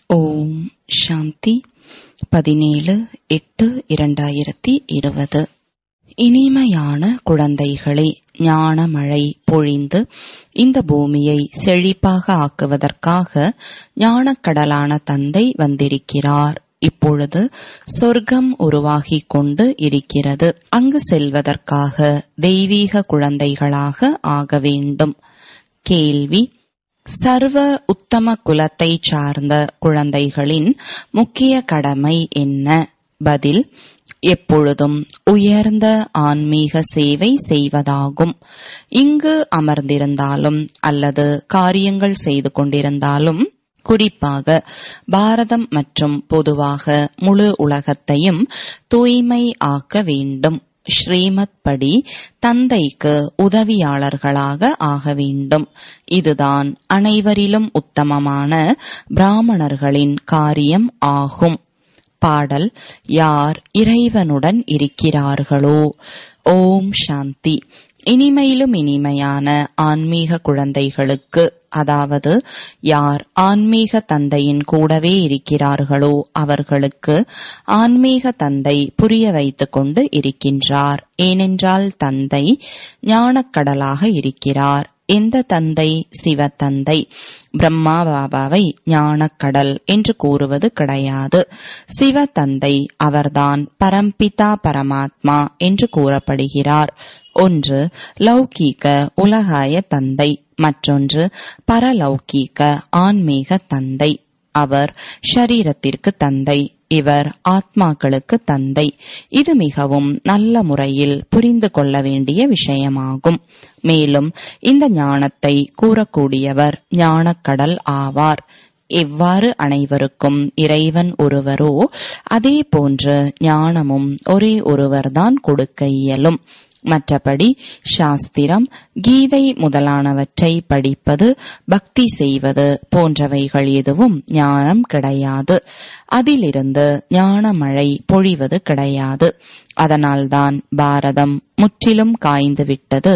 ஓம் சாந்தி பதினேழு எட்டு இரண்டாயிரத்தி இருபது இனிமையான குழந்தைகளே ஞான மழை பொழிந்து இந்த பூமியை செழிப்பாக ஆக்குவதற்காக ஞானக்கடலான தந்தை வந்திருக்கிறார் இப்பொழுது சொர்க்கம் உருவாகிக் கொண்டு இருக்கிறது அங்கு செல்வதற்காக தெய்வீக குழந்தைகளாக ஆக வேண்டும் கேள்வி சர்வ உத்தம குலத்தை சார்ந்த குழந்தைகளின் முக்கிய கடமை என்ன பதில் எப்பொழுதும் உயர்ந்த ஆன்மீக சேவை செய்வதாகும் இங்கு அமர்ந்திருந்தாலும் அல்லது காரியங்கள் செய்து கொண்டிருந்தாலும் குறிப்பாக பாரதம் மற்றும் பொதுவாக முழு உலகத்தையும் தூய்மை ஆக்க வேண்டும் ஸ்ரீமத் படி தந்தைக்கு உதவியாளர்களாக ஆக வேண்டும் இதுதான் அனைவரிலும் உத்தமமான பிராமணர்களின் காரியம் ஆகும் பாடல் யார் இறைவனுடன் இருக்கிறார்களோ ஓம் சாந்தி இனிமையிலும் இனிமையான ஆன்மீக குழந்தைகளுக்கு அதாவது யார் ஆன்மீக தந்தையின் கூடவே இருக்கிறார்களோ அவர்களுக்கு ஆன்மீக தந்தை புரிய வைத்துக் கொண்டு இருக்கின்றார் ஏனென்றால் தந்தை ஞானக்கடலாக இருக்கிறார் எந்த தந்தை சிவ தந்தை பிரம்மா பாபாவை ஞானக்கடல் என்று கூறுவது கிடையாது சிவ தந்தை அவர்தான் பரம்பிதா பரமாத்மா என்று கூறப்படுகிறார் ஒன்று லௌகீக உலகாய தந்தை மற்றொன்று பரலௌகீக ஆன்மீக தந்தை அவர் ஷரீரத்திற்கு தந்தை இவர் ஆத்மாக்களுக்கு தந்தை இது மிகவும் நல்ல முறையில் புரிந்து கொள்ள வேண்டிய விஷயமாகும் மேலும் இந்த ஞானத்தை கூறக்கூடியவர் ஞானக்கடல் ஆவார் எவ்வாறு அனைவருக்கும் இறைவன் ஒருவரோ அதே போன்று ஞானமும் ஒரே ஒருவர்தான் கொடுக்க இயலும் மற்றபடி சாஸ்திரம் கீதை முதலானவற்றை படிப்பது பக்தி செய்வது போன்றவைகள் எதுவும் ஞானம் கிடையாது அதிலிருந்து ஞான மழை பொழிவது கிடையாது அதனால்தான் பாரதம் முற்றிலும் காய்ந்து விட்டது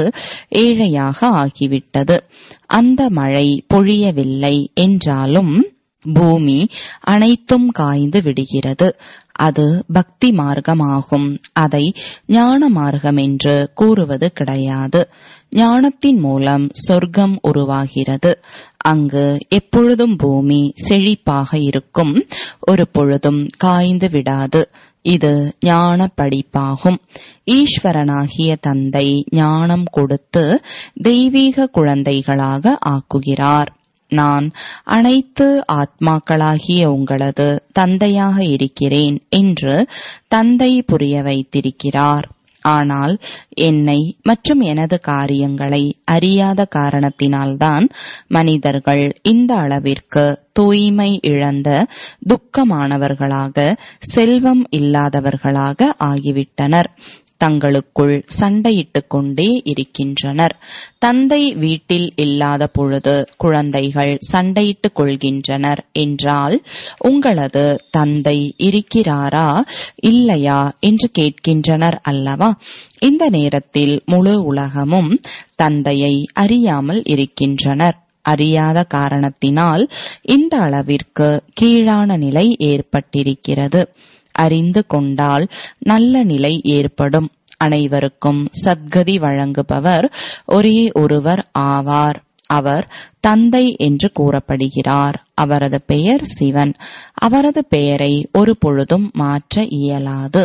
ஏழையாக ஆகிவிட்டது அந்த மழை பொழியவில்லை என்றாலும் பூமி அனைத்தும் காய்ந்து விடுகிறது அது பக்தி மார்க்கமாகும் அதை ஞான மார்க்கம் என்று கூறுவது கிடையாது ஞானத்தின் மூலம் சொர்க்கம் உருவாகிறது அங்கு எப்பொழுதும் பூமி செழிப்பாக இருக்கும் ஒரு பொழுதும் காய்ந்து விடாது இது ஞான படிப்பாகும் ஈஸ்வரனாகிய தந்தை ஞானம் கொடுத்து தெய்வீக குழந்தைகளாக ஆக்குகிறார் நான் அனைத்து ஆத்மாக்களாகிய உங்களது தந்தையாக இருக்கிறேன் என்று தந்தை புரிய வைத்திருக்கிறார் ஆனால் என்னை மற்றும் எனது காரியங்களை அறியாத காரணத்தினால்தான் மனிதர்கள் இந்த அளவிற்கு தூய்மை இழந்த துக்கமானவர்களாக செல்வம் இல்லாதவர்களாக ஆகிவிட்டனர் தங்களுக்குள் சண்டையிட்டுக் கொண்டே இருக்கின்றனர் தந்தை வீட்டில் இல்லாத பொழுது குழந்தைகள் சண்டையிட்டுக் கொள்கின்றனர் என்றால் உங்களது தந்தை இருக்கிறாரா இல்லையா என்று கேட்கின்றனர் அல்லவா இந்த நேரத்தில் முழு உலகமும் தந்தையை அறியாமல் இருக்கின்றனர் அறியாத காரணத்தினால் இந்த அளவிற்கு கீழான நிலை ஏற்பட்டிருக்கிறது அறிந்து கொண்டால் நல்ல நிலை ஏற்படும் அனைவருக்கும் சத்கதி வழங்குபவர் ஒரே ஒருவர் ஆவார் அவர் தந்தை என்று கூறப்படுகிறார் அவரது பெயர் சிவன் அவரது பெயரை ஒரு பொழுதும் மாற்ற இயலாது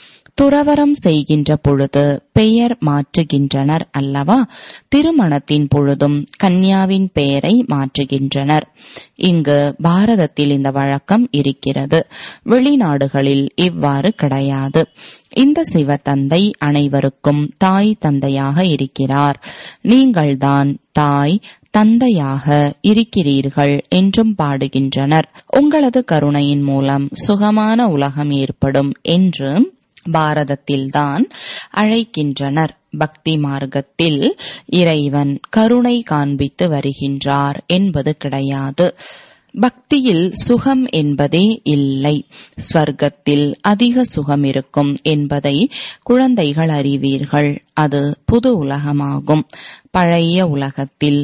துறவரம் செய்கின்ற பொழுது பெயர் மாற்றுகின்றனர் அல்லவா திருமணத்தின் பொழுதும் கன்யாவின் பெயரை மாற்றுகின்றனர் இங்கு பாரதத்தில் இந்த வழக்கம் இருக்கிறது வெளிநாடுகளில் இவ்வாறு கிடையாது இந்த சிவ தந்தை அனைவருக்கும் தாய் தந்தையாக இருக்கிறார் நீங்கள்தான் தாய் தந்தையாக இருக்கிறீர்கள் என்றும் பாடுகின்றனர் உங்களது கருணையின் மூலம் சுகமான உலகம் ஏற்படும் என்று பாரதத்தில்தான் அழைக்கின்றனர் பக்தி மார்க்கத்தில் இறைவன் கருணை காண்பித்து வருகின்றார் என்பது கிடையாது பக்தியில் சுகம் என்பதே இல்லை ஸ்வர்க்கத்தில் அதிக சுகம் இருக்கும் என்பதை குழந்தைகள் அறிவீர்கள் அது புது உலகமாகும் பழைய உலகத்தில்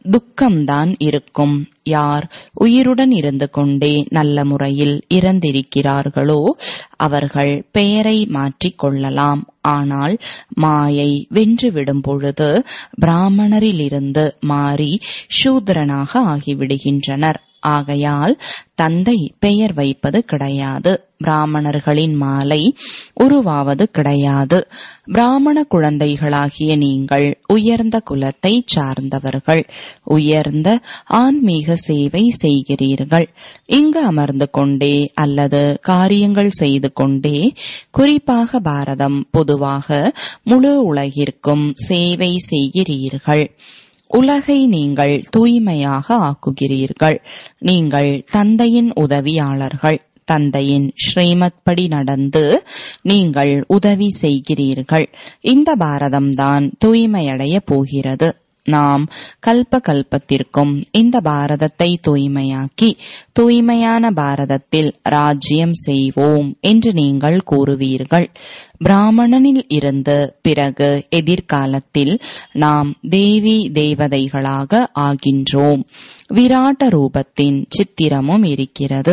துக்கம்தான் இருக்கும் யார் உயிருடன் இருந்து கொண்டே நல்ல முறையில் இறந்திருக்கிறார்களோ அவர்கள் பெயரை மாற்றிக் கொள்ளலாம் ஆனால் மாயை வென்றுவிடும் பொழுது பிராமணரிலிருந்து மாறி சூத்திரனாக ஆகிவிடுகின்றனர் ஆகையால் தந்தை பெயர் வைப்பது கிடையாது பிராமணர்களின் மாலை உருவாவது கிடையாது பிராமண குழந்தைகளாகிய நீங்கள் உயர்ந்த குலத்தை சார்ந்தவர்கள் உயர்ந்த ஆன்மீக சேவை செய்கிறீர்கள் இங்கு அமர்ந்து கொண்டே அல்லது காரியங்கள் செய்து கொண்டே குறிப்பாக பாரதம் பொதுவாக முழு உலகிற்கும் சேவை செய்கிறீர்கள் உலகை நீங்கள் தூய்மையாக ஆக்குகிறீர்கள் நீங்கள் தந்தையின் உதவியாளர்கள் தந்தையின் ஸ்ரீமத் படி நடந்து நீங்கள் உதவி செய்கிறீர்கள் இந்த பாரதம்தான் தூய்மையடைய போகிறது நாம் கல்ப கல்பத்திற்கும் இந்த பாரதத்தை தூய்மையாக்கி தூய்மையான பாரதத்தில் ராஜ்யம் செய்வோம் என்று நீங்கள் கூறுவீர்கள் பிராமணனில் இருந்து பிறகு எதிர்காலத்தில் நாம் தேவி தேவதைகளாக ஆகின்றோம் விராட்ட ரூபத்தின் சித்திரமும் இருக்கிறது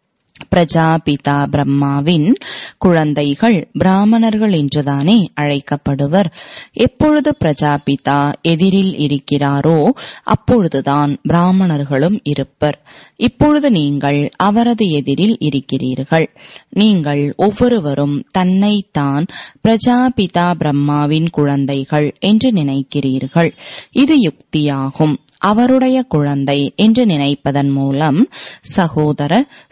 பிரஜாபிதா பிரம்மாவின் குழந்தைகள் பிராமணர்கள் என்றுதானே அழைக்கப்படுவர் எப்பொழுது பிரஜாபிதா எதிரில் இருக்கிறாரோ அப்பொழுதுதான் பிராமணர்களும் இருப்பர் இப்பொழுது நீங்கள் அவரது எதிரில் இருக்கிறீர்கள் நீங்கள் ஒவ்வொருவரும் தன்னைத்தான் பிரஜாபிதா பிரம்மாவின் குழந்தைகள் என்று நினைக்கிறீர்கள் இது யுக்தியாகும் அவருடைய குழந்தை என்று நினைப்பதன் மூலம் சகோதர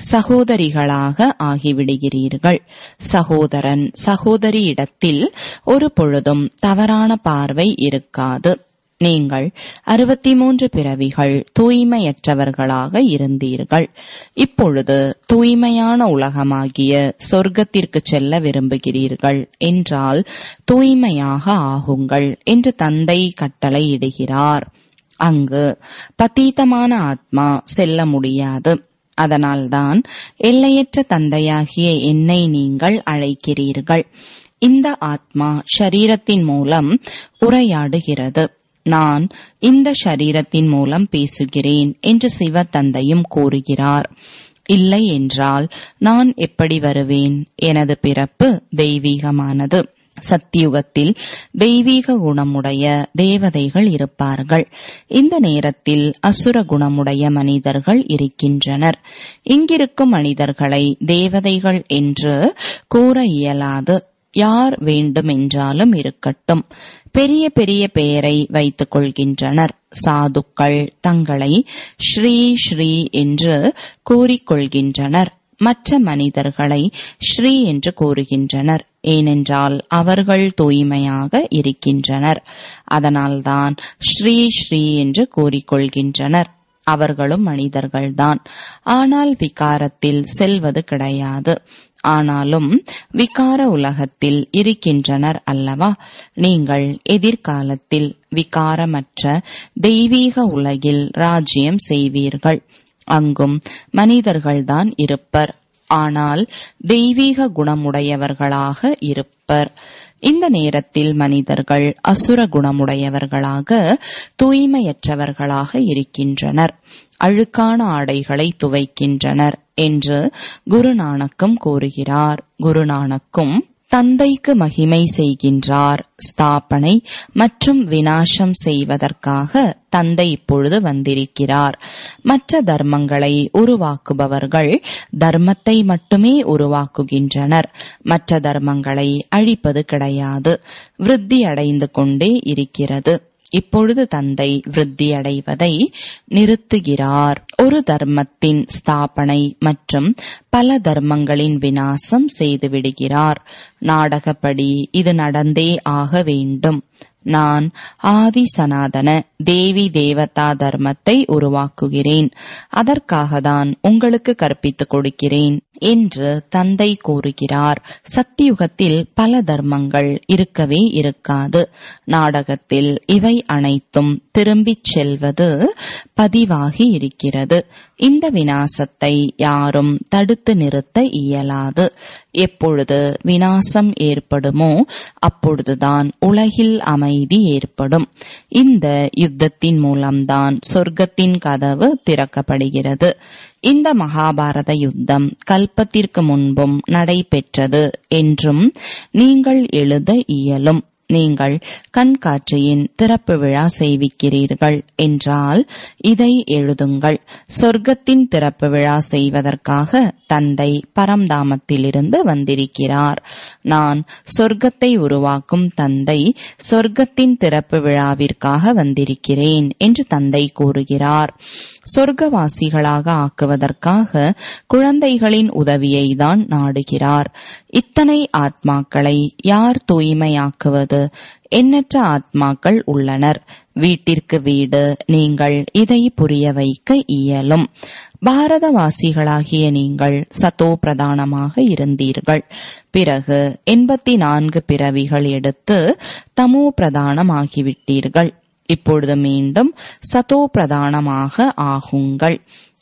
சகோதரிகளாக ஆகிவிடுகிறீர்கள் சகோதரன் சகோதரியிடத்தில் ஒரு பொழுதும் தவறான பார்வை இருக்காது நீங்கள் அறுபத்தி மூன்று பிறவிகள் தூய்மையற்றவர்களாக இருந்தீர்கள் இப்பொழுது தூய்மையான உலகமாகிய சொர்க்கத்திற்கு செல்ல விரும்புகிறீர்கள் என்றால் தூய்மையாக ஆகுங்கள் என்று தந்தை கட்டளையிடுகிறார் அங்கு பத்தீத்தமான ஆத்மா செல்ல முடியாது அதனால்தான் எல்லையற்ற தந்தையாகிய என்னை நீங்கள் அழைக்கிறீர்கள் இந்த ஆத்மா ஷரீரத்தின் மூலம் உரையாடுகிறது நான் இந்த ஷரீரத்தின் மூலம் பேசுகிறேன் என்று சிவ தந்தையும் கூறுகிறார் இல்லை என்றால் நான் எப்படி வருவேன் எனது பிறப்பு தெய்வீகமானது சத்தியுகத்தில் தெய்வீக குணமுடைய தேவதைகள் இருப்பார்கள் இந்த நேரத்தில் அசுர குணமுடைய மனிதர்கள் இருக்கின்றனர் இங்கிருக்கும் மனிதர்களை தேவதைகள் என்று கூற இயலாது யார் வேண்டுமென்றாலும் இருக்கட்டும் பெரிய பெரிய பெயரை வைத்துக் கொள்கின்றனர் சாதுக்கள் தங்களை ஸ்ரீ ஸ்ரீ என்று கூறிக்கொள்கின்றனர் மற்ற மனிதர்களை ஸ்ரீ என்று கூறுகின்றனர் ஏனென்றால் அவர்கள் தூய்மையாக இருக்கின்றனர் அதனால்தான் ஸ்ரீ ஸ்ரீ என்று கூறிக்கொள்கின்றனர் அவர்களும் மனிதர்கள்தான் ஆனால் விகாரத்தில் செல்வது கிடையாது ஆனாலும் விகார உலகத்தில் இருக்கின்றனர் அல்லவா நீங்கள் எதிர்காலத்தில் விகாரமற்ற தெய்வீக உலகில் ராஜ்யம் செய்வீர்கள் அங்கும் மனிதர்கள்தான் இருப்பர் ஆனால் தெய்வீக குணமுடையவர்களாக இருப்பர் இந்த நேரத்தில் மனிதர்கள் அசுர குணமுடையவர்களாக தூய்மையற்றவர்களாக இருக்கின்றனர் அழுக்கான ஆடைகளை துவைக்கின்றனர் என்று குருநானக்கும் கூறுகிறார் குருநானக்கும் தந்தைக்கு மகிமை செய்கின்றார் ஸ்தாபனை மற்றும் வினாசம் செய்வதற்காக தந்தை இப்பொழுது வந்திருக்கிறார் மற்ற தர்மங்களை உருவாக்குபவர்கள் தர்மத்தை மட்டுமே உருவாக்குகின்றனர் மற்ற தர்மங்களை அழிப்பது கிடையாது விருத்தி அடைந்து கொண்டே இருக்கிறது இப்பொழுது தந்தை விருத்தியடைவதை நிறுத்துகிறார் ஒரு தர்மத்தின் ஸ்தாபனை மற்றும் பல தர்மங்களின் வினாசம் செய்துவிடுகிறார் நாடகப்படி இது நடந்தே ஆக வேண்டும் நான் ஆதி சனாதன தேவி தேவதா தர்மத்தை உருவாக்குகிறேன் அதற்காக தான் உங்களுக்கு கற்பித்துக் கொடுக்கிறேன் என்று தந்தை கூறுகிறார் சத்தியுகத்தில் பல தர்மங்கள் இருக்கவே இருக்காது நாடகத்தில் இவை அனைத்தும் திரும்பிச் செல்வது பதிவாகி இருக்கிறது இந்த வினாசத்தை யாரும் தடுத்து நிறுத்த இயலாது எப்பொழுது வினாசம் ஏற்படுமோ அப்பொழுதுதான் உலகில் அமைதி ஏற்படும் இந்த யுத்தத்தின் மூலம்தான் சொர்க்கத்தின் கதவு திறக்கப்படுகிறது இந்த மகாபாரத யுத்தம் கல்பத்திற்கு முன்பும் நடைபெற்றது என்றும் நீங்கள் எழுத இயலும் நீங்கள் கண்காட்சியின் திறப்பு விழா செய்விக்கிறீர்கள் என்றால் இதை எழுதுங்கள் சொர்க்கத்தின் திறப்பு விழா செய்வதற்காக தந்தை பரம்தாமத்திலிருந்து வந்திருக்கிறார் நான் சொர்க்கத்தை உருவாக்கும் தந்தை சொர்க்கத்தின் திறப்பு விழாவிற்காக வந்திருக்கிறேன் என்று தந்தை கூறுகிறார் சொர்க்கவாசிகளாக ஆக்குவதற்காக குழந்தைகளின் உதவியை தான் நாடுகிறார் இத்தனை ஆத்மாக்களை யார் தூய்மையாக்குவது எண்ணற்ற ஆத்மாக்கள் உள்ளனர் வீட்டிற்கு வீடு நீங்கள் இதை புரிய வைக்க இயலும் பாரதவாசிகளாகிய நீங்கள் சத்தோ பிரதானமாக இருந்தீர்கள் பிறகு எண்பத்தி நான்கு பிறவிகள் எடுத்து தமோ பிரதானமாகிவிட்டீர்கள் இப்பொழுது மீண்டும் சத்தோ பிரதானமாக ஆகுங்கள்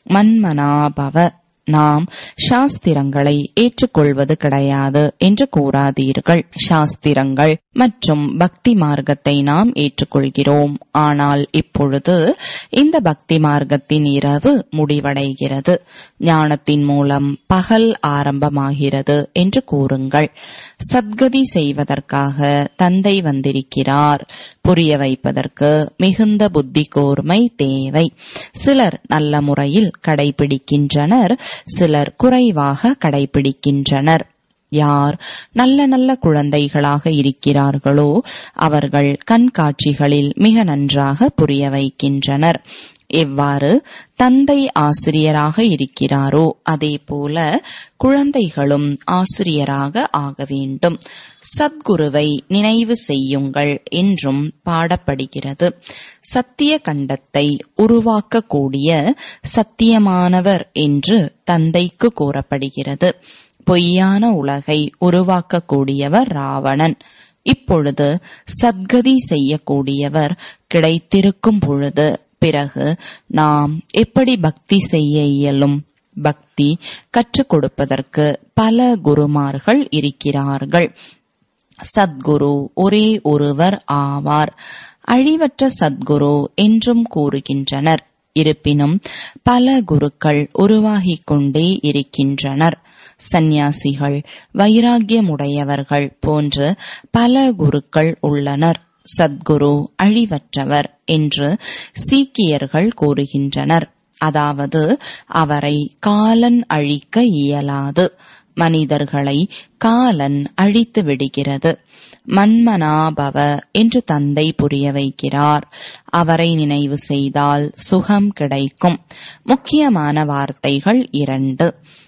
மன்மனாபவ நாம் சாஸ்திரங்களை ஏற்றுக்கொள்வது கிடையாது என்று கூறாதீர்கள் சாஸ்திரங்கள் மற்றும் பக்தி மார்க்கத்தை நாம் ஏற்றுக்கொள்கிறோம் ஆனால் இப்பொழுது இந்த பக்தி மார்க்கத்தின் இரவு முடிவடைகிறது ஞானத்தின் மூலம் பகல் ஆரம்பமாகிறது என்று கூறுங்கள் சத்கதி செய்வதற்காக தந்தை வந்திருக்கிறார் புரிய வைப்பதற்கு மிகுந்த புத்தி கூர்மை தேவை சிலர் நல்ல முறையில் கடைபிடிக்கின்றனர் சிலர் குறைவாக கடைபிடிக்கின்றனர் யார் நல்ல நல்ல குழந்தைகளாக இருக்கிறார்களோ அவர்கள் கண்காட்சிகளில் மிக நன்றாக புரிய வைக்கின்றனர் எவ்வாறு தந்தை ஆசிரியராக இருக்கிறாரோ அதே போல குழந்தைகளும் ஆசிரியராக ஆக வேண்டும் சத்குருவை நினைவு செய்யுங்கள் என்றும் பாடப்படுகிறது சத்திய கண்டத்தை உருவாக்கக்கூடிய சத்தியமானவர் என்று தந்தைக்கு கூறப்படுகிறது பொய்யான உலகை உருவாக்கக்கூடியவர் ராவணன் இப்பொழுது சத்கதி செய்யக்கூடியவர் கிடைத்திருக்கும் பொழுது பிறகு நாம் எப்படி பக்தி செய்ய இயலும் பக்தி கற்றுக் கொடுப்பதற்கு பல குருமார்கள் இருக்கிறார்கள் சத்குரு ஒரே ஒருவர் ஆவார் அழிவற்ற சத்குரு என்றும் கூறுகின்றனர் இருப்பினும் பல குருக்கள் உருவாகிக் கொண்டே இருக்கின்றனர் சந்நியாசிகள் வைராகியமுடையவர்கள் போன்று பல குருக்கள் உள்ளனர் சத்குரு அழிவற்றவர் என்று சீக்கியர்கள் கூறுகின்றனர் அதாவது அவரை காலன் அழிக்க இயலாது மனிதர்களை காலன் அழித்து விடுகிறது மன்மனாபவ என்று தந்தை புரிய வைக்கிறார் அவரை நினைவு செய்தால் சுகம் கிடைக்கும் முக்கியமான வார்த்தைகள் இரண்டு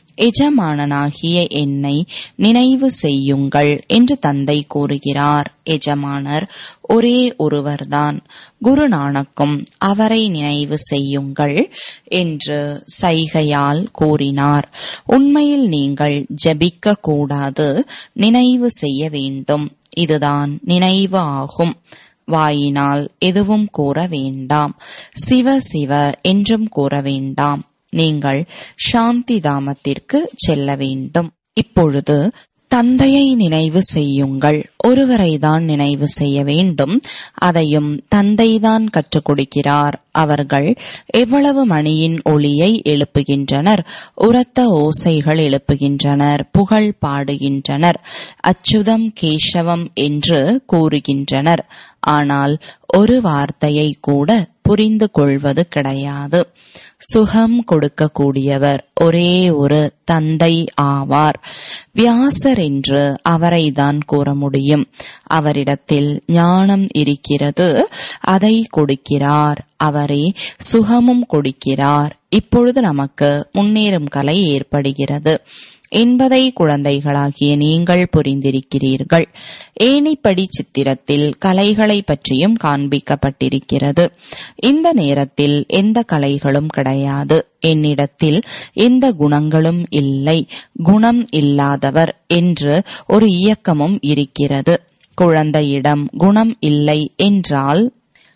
எஜமானனாகிய என்னை நினைவு செய்யுங்கள் என்று தந்தை கூறுகிறார் எஜமானர் ஒரே ஒருவர்தான் குருநானக்கும் அவரை நினைவு செய்யுங்கள் என்று சைகையால் கூறினார் உண்மையில் நீங்கள் ஜபிக்க கூடாது நினைவு செய்ய வேண்டும் இதுதான் நினைவு ஆகும் வாயினால் எதுவும் கூற வேண்டாம் சிவ சிவ என்றும் கூற வேண்டாம் நீங்கள் சாந்தி தாமத்திற்கு செல்ல வேண்டும் இப்பொழுது தந்தையை நினைவு செய்யுங்கள் ஒருவரை தான் நினைவு செய்ய வேண்டும் அதையும் தந்தைதான் கற்றுக் கொடுக்கிறார் அவர்கள் எவ்வளவு மணியின் ஒளியை எழுப்புகின்றனர் உரத்த ஓசைகள் எழுப்புகின்றனர் புகழ் பாடுகின்றனர் அச்சுதம் கேசவம் என்று கூறுகின்றனர் ஆனால் ஒரு வார்த்தையை கூட புரிந்து கொள்வது கிடையாது சுகம் கொடுக்கக்கூடியவர் ஒரே ஒரு தந்தை ஆவார் வியாசர் என்று அவரைதான் கூற முடியும் அவரிடத்தில் ஞானம் இருக்கிறது அதை கொடுக்கிறார் அவரே சுகமும் கொடுக்கிறார் இப்பொழுது நமக்கு முன்னேறும் கலை ஏற்படுகிறது என்பதை குழந்தைகளாகிய நீங்கள் புரிந்திருக்கிறீர்கள் ஏணிப்படி சித்திரத்தில் கலைகளை பற்றியும் காண்பிக்கப்பட்டிருக்கிறது இந்த நேரத்தில் எந்த கலைகளும் கிடையாது என்னிடத்தில் எந்த குணங்களும் இல்லை குணம் இல்லாதவர் என்று ஒரு இயக்கமும் இருக்கிறது குழந்தையிடம் குணம் இல்லை என்றால்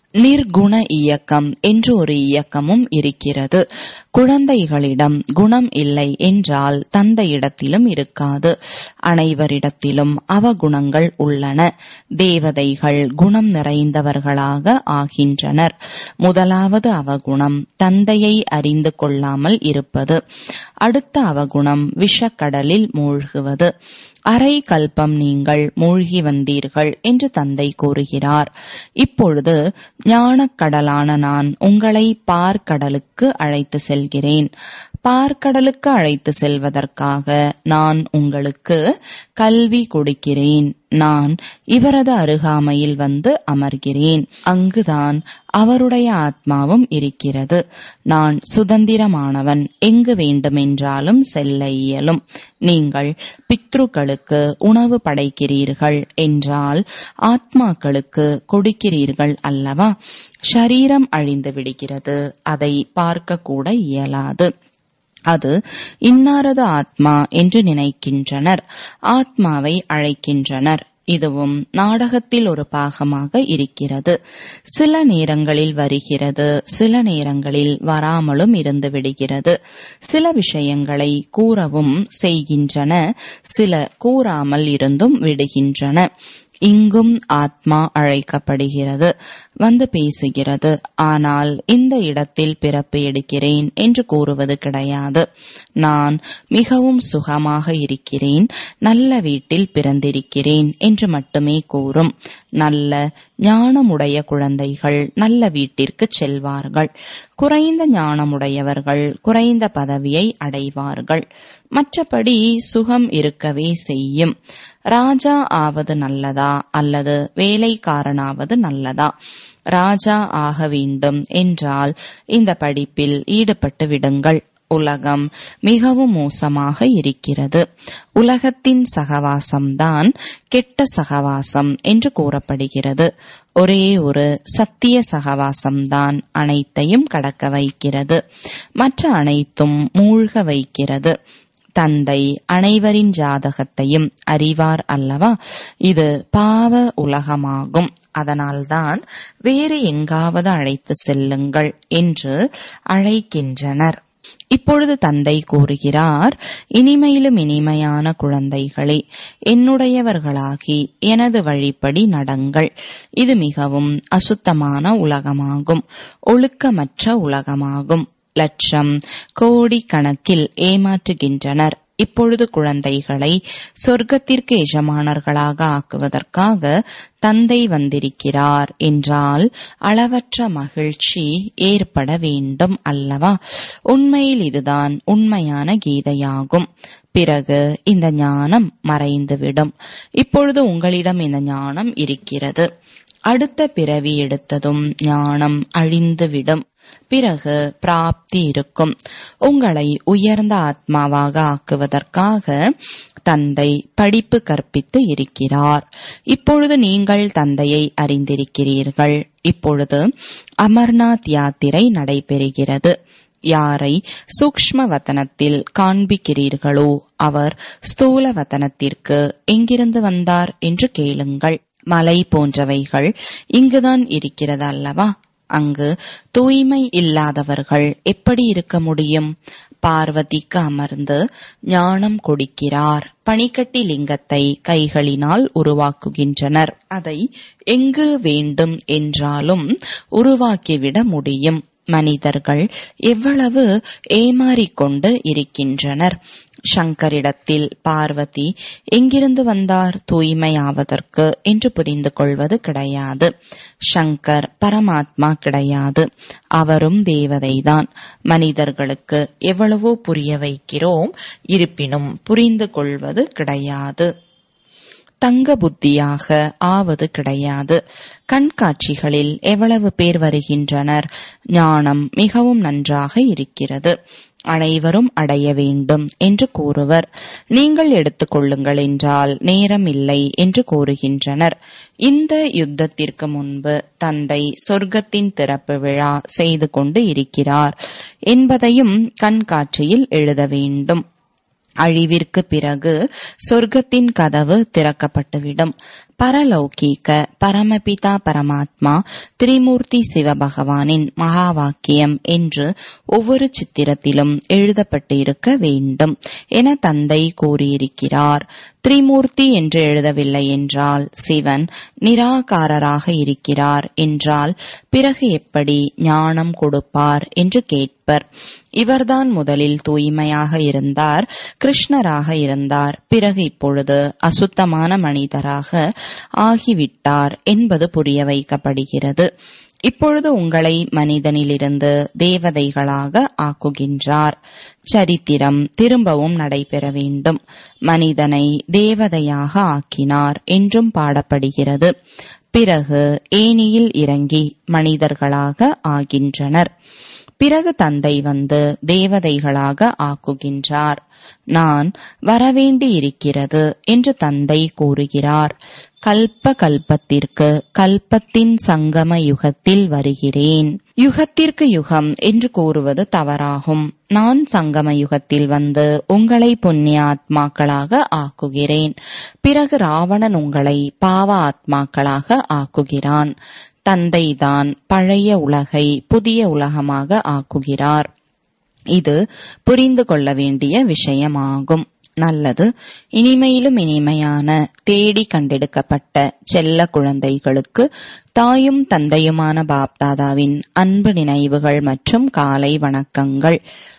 நிர்குண இயக்கம் என்று ஒரு இயக்கமும் இருக்கிறது குழந்தைகளிடம் குணம் இல்லை என்றால் தந்தையிடத்திலும் இருக்காது அனைவரிடத்திலும் அவகுணங்கள் உள்ளன தேவதைகள் குணம் நிறைந்தவர்களாக ஆகின்றனர் முதலாவது அவகுணம் தந்தையை அறிந்து கொள்ளாமல் இருப்பது அடுத்த அவகுணம் விஷக்கடலில் மூழ்குவது அரை கல்பம் நீங்கள் மூழ்கி வந்தீர்கள் என்று தந்தை கூறுகிறார் இப்பொழுது ஞானக்கடலான நான் உங்களை பார்க்கடலுக்கு அழைத்து செல்கிறேன் பார்க்கடலுக்கு அழைத்து செல்வதற்காக நான் உங்களுக்கு கல்வி கொடுக்கிறேன் நான் இவரது அருகாமையில் வந்து அமர்கிறேன் அங்குதான் அவருடைய ஆத்மாவும் இருக்கிறது நான் சுதந்திரமானவன் எங்கு வேண்டுமென்றாலும் செல்ல இயலும் நீங்கள் பித்ருக்களுக்கு உணவு படைக்கிறீர்கள் என்றால் ஆத்மாக்களுக்கு கொடுக்கிறீர்கள் அல்லவா ஷரீரம் அழிந்து விடுகிறது அதை பார்க்க கூட இயலாது அது இன்னாரது ஆத்மா என்று நினைக்கின்றனர் ஆத்மாவை அழைக்கின்றனர் இதுவும் நாடகத்தில் ஒரு பாகமாக இருக்கிறது சில நேரங்களில் வருகிறது சில நேரங்களில் வராமலும் இருந்து விடுகிறது சில விஷயங்களை கூறவும் செய்கின்றன சில கூறாமல் இருந்தும் விடுகின்றன இங்கும் ஆத்மா அழைக்கப்படுகிறது வந்து பேசுகிறது ஆனால் இந்த இடத்தில் பிறப்பு எடுக்கிறேன் என்று கூறுவது கிடையாது நான் மிகவும் சுகமாக இருக்கிறேன் நல்ல வீட்டில் பிறந்திருக்கிறேன் என்று மட்டுமே கூறும் நல்ல ஞானமுடைய குழந்தைகள் நல்ல வீட்டிற்கு செல்வார்கள் குறைந்த ஞானமுடையவர்கள் குறைந்த பதவியை அடைவார்கள் மற்றபடி சுகம் இருக்கவே செய்யும் ராஜா ஆவது நல்லதா அல்லது வேலைக்காரனாவது நல்லதா ராஜா ஆக வேண்டும் என்றால் இந்த படிப்பில் ஈடுபட்டு விடுங்கள் உலகம் மிகவும் மோசமாக இருக்கிறது உலகத்தின் சகவாசம்தான் கெட்ட சகவாசம் என்று கூறப்படுகிறது ஒரே ஒரு சத்திய சகவாசம்தான் அனைத்தையும் கடக்க வைக்கிறது மற்ற அனைத்தும் மூழ்க வைக்கிறது தந்தை அனைவரின் ஜாதகத்தையும் அறிவார் அல்லவா இது பாவ உலகமாகும் அதனால்தான் வேறு எங்காவது அழைத்து செல்லுங்கள் என்று அழைக்கின்றனர் இப்பொழுது தந்தை கூறுகிறார் இனிமையிலும் இனிமையான குழந்தைகளே என்னுடையவர்களாகி எனது வழிப்படி நடங்கள் இது மிகவும் அசுத்தமான உலகமாகும் ஒழுக்கமற்ற உலகமாகும் லட்சம் கோடி கணக்கில் ஏமாற்றுகின்றனர் இப்பொழுது குழந்தைகளை சொர்க்கத்திற்கு எஜமானர்களாக ஆக்குவதற்காக தந்தை வந்திருக்கிறார் என்றால் அளவற்ற மகிழ்ச்சி ஏற்பட வேண்டும் அல்லவா உண்மையில் இதுதான் உண்மையான கீதையாகும் பிறகு இந்த ஞானம் மறைந்துவிடும் இப்பொழுது உங்களிடம் இந்த ஞானம் இருக்கிறது அடுத்த பிறவி எடுத்ததும் ஞானம் அழிந்துவிடும் பிறகு பிராப்தி இருக்கும் உங்களை உயர்ந்த ஆத்மாவாக ஆக்குவதற்காக தந்தை படிப்பு கற்பித்து இருக்கிறார் இப்பொழுது நீங்கள் தந்தையை அறிந்திருக்கிறீர்கள் இப்பொழுது அமர்நாத் யாத்திரை நடைபெறுகிறது யாரை சூக்ஷ்ம வதனத்தில் காண்பிக்கிறீர்களோ அவர் ஸ்தூல வதனத்திற்கு எங்கிருந்து வந்தார் என்று கேளுங்கள் மலை போன்றவைகள் இங்குதான் இருக்கிறது அல்லவா அங்கு தூய்மை இல்லாதவர்கள் எப்படி இருக்க முடியும் பார்வதிக்கு அமர்ந்து ஞானம் கொடுக்கிறார் பனிக்கட்டி லிங்கத்தை கைகளினால் உருவாக்குகின்றனர் அதை எங்கு வேண்டும் என்றாலும் உருவாக்கிவிட முடியும் மனிதர்கள் எவ்வளவு ஏமாறிக்கொண்டு இருக்கின்றனர் சங்கரிடத்தில் பார்வதி எங்கிருந்து வந்தார் தூய்மையாவதற்கு என்று புரிந்து கொள்வது கிடையாது சங்கர் பரமாத்மா கிடையாது அவரும் தேவதைதான் மனிதர்களுக்கு எவ்வளவோ புரிய வைக்கிறோம் இருப்பினும் புரிந்து கொள்வது கிடையாது தங்க புத்தியாக ஆவது கிடையாது கண்காட்சிகளில் எவ்வளவு பேர் வருகின்றனர் ஞானம் மிகவும் நன்றாக இருக்கிறது அனைவரும் அடைய வேண்டும் என்று கூறுவர் நீங்கள் எடுத்துக்கொள்ளுங்கள் என்றால் நேரம் இல்லை என்று கூறுகின்றனர் இந்த யுத்தத்திற்கு முன்பு தந்தை சொர்க்கத்தின் திறப்பு விழா செய்து கொண்டு இருக்கிறார் என்பதையும் கண்காட்சியில் எழுத வேண்டும் அழிவிற்கு பிறகு சொர்க்கத்தின் கதவு திறக்கப்பட்டுவிடும் பரலௌகீக பரமபிதா பரமாத்மா திரிமூர்த்தி சிவபகவானின் மகா வாக்கியம் என்று ஒவ்வொரு சித்திரத்திலும் எழுதப்பட்டு இருக்க வேண்டும் என தந்தை கூறியிருக்கிறார் திரிமூர்த்தி என்று எழுதவில்லை என்றால் சிவன் நிராகாரராக இருக்கிறார் என்றால் பிறகு எப்படி ஞானம் கொடுப்பார் என்று கேட்பர் இவர்தான் முதலில் தூய்மையாக இருந்தார் கிருஷ்ணராக இருந்தார் பிறகு இப்பொழுது அசுத்தமான மனிதராக ஆகிவிட்டார் என்பது புரிய வைக்கப்படுகிறது இப்பொழுது உங்களை மனிதனிலிருந்து தேவதைகளாக ஆக்குகின்றார் சரித்திரம் திரும்பவும் நடைபெற வேண்டும் மனிதனை தேவதையாக ஆக்கினார் என்றும் பாடப்படுகிறது பிறகு ஏனியில் இறங்கி மனிதர்களாக ஆகின்றனர் பிறகு தந்தை வந்து தேவதைகளாக ஆக்குகின்றார் நான் வரவேண்டி இருக்கிறது என்று தந்தை கூறுகிறார் கல்ப கல்பத்திற்கு கல்பத்தின் சங்கம யுகத்தில் வருகிறேன் யுகத்திற்கு யுகம் என்று கூறுவது தவறாகும் நான் சங்கம யுகத்தில் வந்து உங்களை புண்ணிய ஆத்மாக்களாக ஆக்குகிறேன் பிறகு ராவணன் உங்களை பாவ ஆத்மாக்களாக ஆக்குகிறான் தந்தைதான் பழைய உலகை புதிய உலகமாக ஆக்குகிறார் இது புரிந்து கொள்ள வேண்டிய விஷயமாகும் நல்லது இனிமையிலும் இனிமையான தேடி கண்டெடுக்கப்பட்ட செல்ல குழந்தைகளுக்கு தாயும் தந்தையுமான பாப்தாதாவின் அன்பு நினைவுகள் மற்றும் காலை வணக்கங்கள்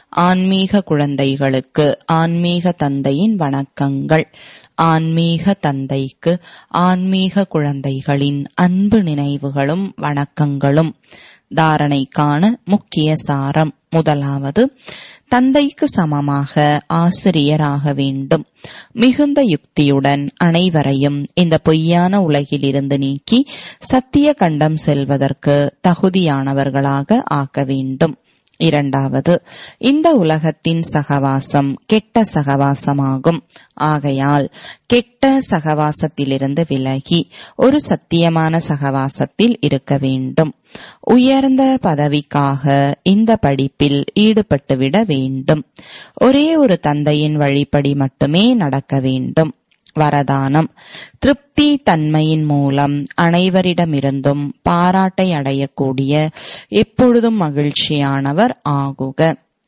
ஆன்மீக குழந்தைகளுக்கு ஆன்மீக தந்தையின் வணக்கங்கள் ஆன்மீக தந்தைக்கு ஆன்மீக குழந்தைகளின் அன்பு நினைவுகளும் வணக்கங்களும் தாரணைக்கான முக்கிய சாரம் முதலாவது தந்தைக்கு சமமாக ஆசிரியராக வேண்டும் மிகுந்த யுக்தியுடன் அனைவரையும் இந்த பொய்யான உலகிலிருந்து நீக்கி சத்திய கண்டம் செல்வதற்கு தகுதியானவர்களாக ஆக்க வேண்டும் இரண்டாவது இந்த உலகத்தின் சகவாசம் கெட்ட சகவாசமாகும் ஆகையால் கெட்ட சகவாசத்திலிருந்து விலகி ஒரு சத்தியமான சகவாசத்தில் இருக்க வேண்டும் உயர்ந்த பதவிக்காக இந்த படிப்பில் ஈடுபட்டுவிட வேண்டும் ஒரே ஒரு தந்தையின் வழிப்படி மட்டுமே நடக்க வேண்டும் வரதானம் திருப்தி தன்மையின் மூலம் அனைவரிடமிருந்தும் பாராட்டை அடையக்கூடிய எப்பொழுதும் மகிழ்ச்சியானவர் ஆகுக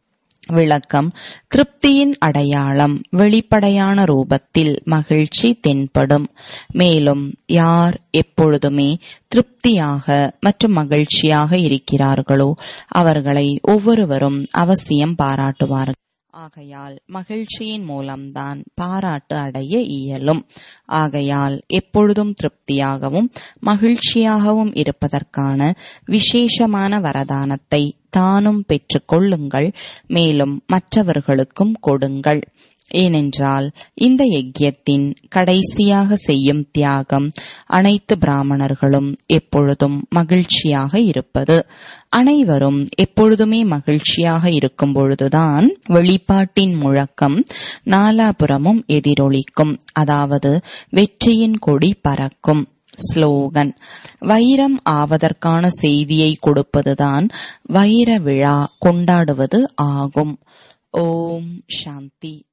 விளக்கம் திருப்தியின் அடையாளம் வெளிப்படையான ரூபத்தில் மகிழ்ச்சி தென்படும் மேலும் யார் எப்பொழுதுமே திருப்தியாக மற்றும் மகிழ்ச்சியாக இருக்கிறார்களோ அவர்களை ஒவ்வொருவரும் அவசியம் பாராட்டுவார்கள் ஆகையால் மகிழ்ச்சியின் மூலம்தான் பாராட்டு அடைய இயலும் ஆகையால் எப்பொழுதும் திருப்தியாகவும் மகிழ்ச்சியாகவும் இருப்பதற்கான விசேஷமான வரதானத்தை தானும் பெற்றுக்கொள்ளுங்கள் மேலும் மற்றவர்களுக்கும் கொடுங்கள் ஏனென்றால் இந்த யஜ்யத்தின் கடைசியாக செய்யும் தியாகம் அனைத்து பிராமணர்களும் எப்பொழுதும் மகிழ்ச்சியாக இருப்பது அனைவரும் எப்பொழுதுமே மகிழ்ச்சியாக இருக்கும் பொழுதுதான் வெளிப்பாட்டின் முழக்கம் நாலாபுறமும் எதிரொலிக்கும் அதாவது வெற்றியின் கொடி பறக்கும் ஸ்லோகன் வைரம் ஆவதற்கான செய்தியை கொடுப்பதுதான் வைர விழா கொண்டாடுவது ஆகும் ஓம் சாந்தி